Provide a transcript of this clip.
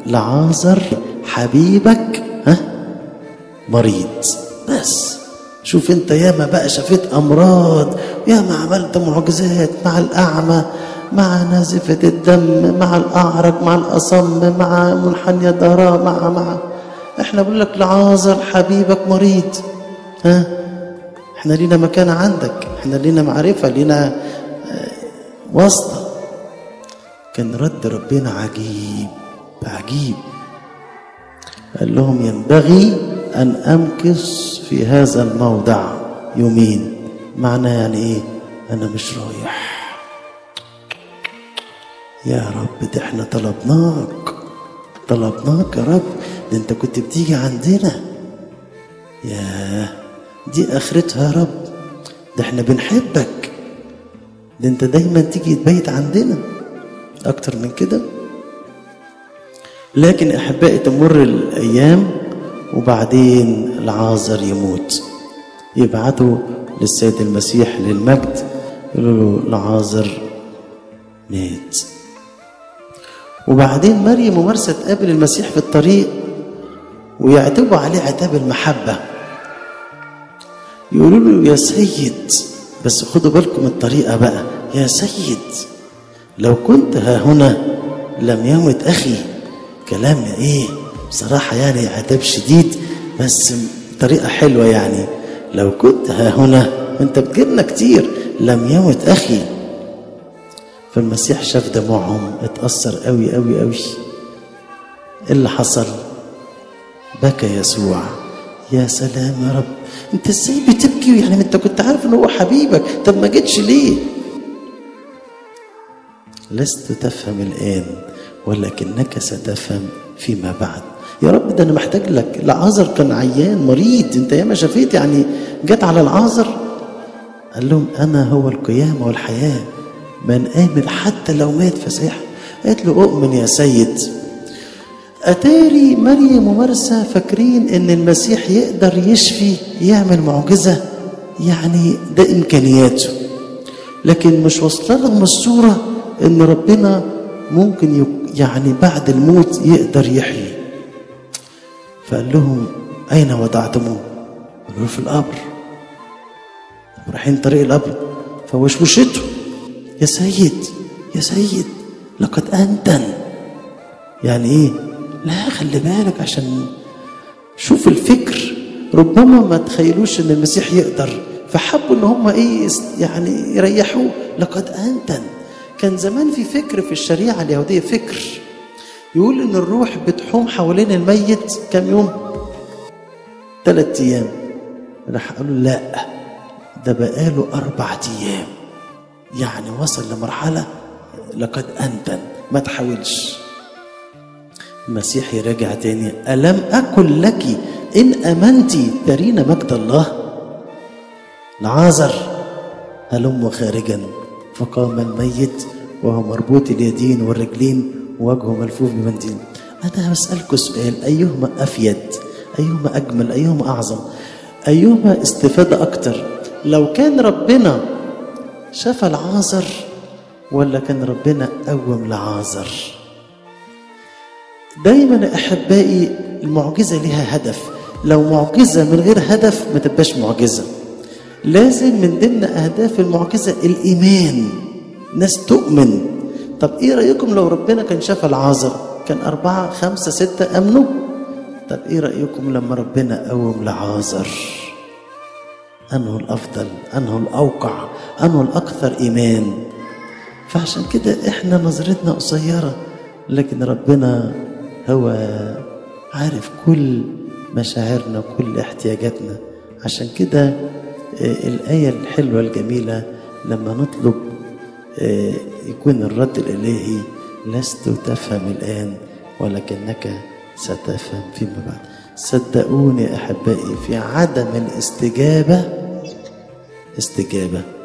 لعازر حبيبك ها مريض بس شوف انت ياما بقى شفيت امراض ياما عملت معجزات مع الاعمى مع نازفة الدم مع الأعرج مع الأصم مع منحني الدراء مع مع احنا بقول لك لعازر حبيبك مريض ها احنا لينا مكان عندك احنا لينا معرفة لينا اه واسطة كان رد ربنا عجيب عجيب قال لهم ينبغي أن أمكث في هذا الموضع يومين معناه يعني إيه أنا مش رايح يا رب ده احنا طلبناك طلبناك يا رب ده انت كنت بتيجي عندنا يا دي اخرتها يا رب ده احنا بنحبك ده انت دايما تيجي تبيت عندنا اكتر من كده لكن احبائي تمر الايام وبعدين العازر يموت يبعتوا للسيد المسيح للمجد يقولوا له العازر مات وبعدين مريم ومرسى تقابل المسيح في الطريق ويعتبوا عليه عتاب المحبة يقولوا له يا سيد بس خدوا بالكم الطريقة بقى يا سيد لو كنت ها هنا لم يمت أخي كلام إيه بصراحة يعني عتاب شديد بس طريقة حلوة يعني لو كنت ها هنا وانت بتجيبنا كتير لم يمت أخي فالمسيح شاف دموعهم اتأثر قوي قوي قوي ايه اللي حصل بكى يسوع يا سلام يا رب انت ازاي بتبكي يعني انت كنت عارف ان هو حبيبك طب ما جيتش ليه لست تفهم الان ولكنك ستفهم فيما بعد يا رب ده انا محتاج لك العازر كان عيان مريض انت ياما شفيت يعني جت على العازر قال لهم انا هو القيامه والحياه من آمن حتى لو مات فسيح قالت له أؤمن يا سيد أتاري مريم ومرسى فاكرين إن المسيح يقدر يشفي يعمل معجزة يعني ده إمكانياته لكن مش واصلة لهم الصورة إن ربنا ممكن يعني بعد الموت يقدر يحيي فقال لهم أين وضعتموه؟ قالوا في القبر رايحين طريق القبر فوشوشته يا سيد يا سيد لقد أنتن يعني إيه لا خلي بالك عشان شوف الفكر ربما ما تخيلوش ان المسيح يقدر فحبوا ان هم ايه يعني يريحوه لقد انتن كان زمان في فكر في الشريعه اليهوديه فكر يقول ان الروح بتحوم حوالين الميت كم يوم ثلاث ايام راح قالوا لا ده بقاله اربع ايام يعني وصل لمرحلة لقد أنتن ما تحاولش المسيح يراجع تاني ألم أكن لك إن أمنتي ترين مجد الله العازر هلم خارجا فقام الميت وهو مربوط اليدين والرجلين ووجهه ملفوف بمنديل أنا بسألكم سؤال أيهما أفيد أيهما أجمل أيهما أعظم أيهما استفادة أكتر لو كان ربنا شفى العازر ولا كان ربنا قوم لعازر دايما احبائي المعجزه لها هدف لو معجزه من غير هدف ما تبقاش معجزه لازم من ضمن اهداف المعجزه الايمان ناس تؤمن طب ايه رايكم لو ربنا كان شفى العازر كان اربعه خمسه سته امنوا طب ايه رايكم لما ربنا قوم لعازر أنه الأفضل أنه الأوقع أنه الأكثر إيمان فعشان كده إحنا نظرتنا قصيرة لكن ربنا هو عارف كل مشاعرنا وكل احتياجاتنا عشان كده الآية الحلوة الجميلة لما نطلب يكون الرد الإلهي لست تفهم الآن ولكنك ستفهم فيما بعد صدقوني أحبائي في عدم الاستجابة استجابة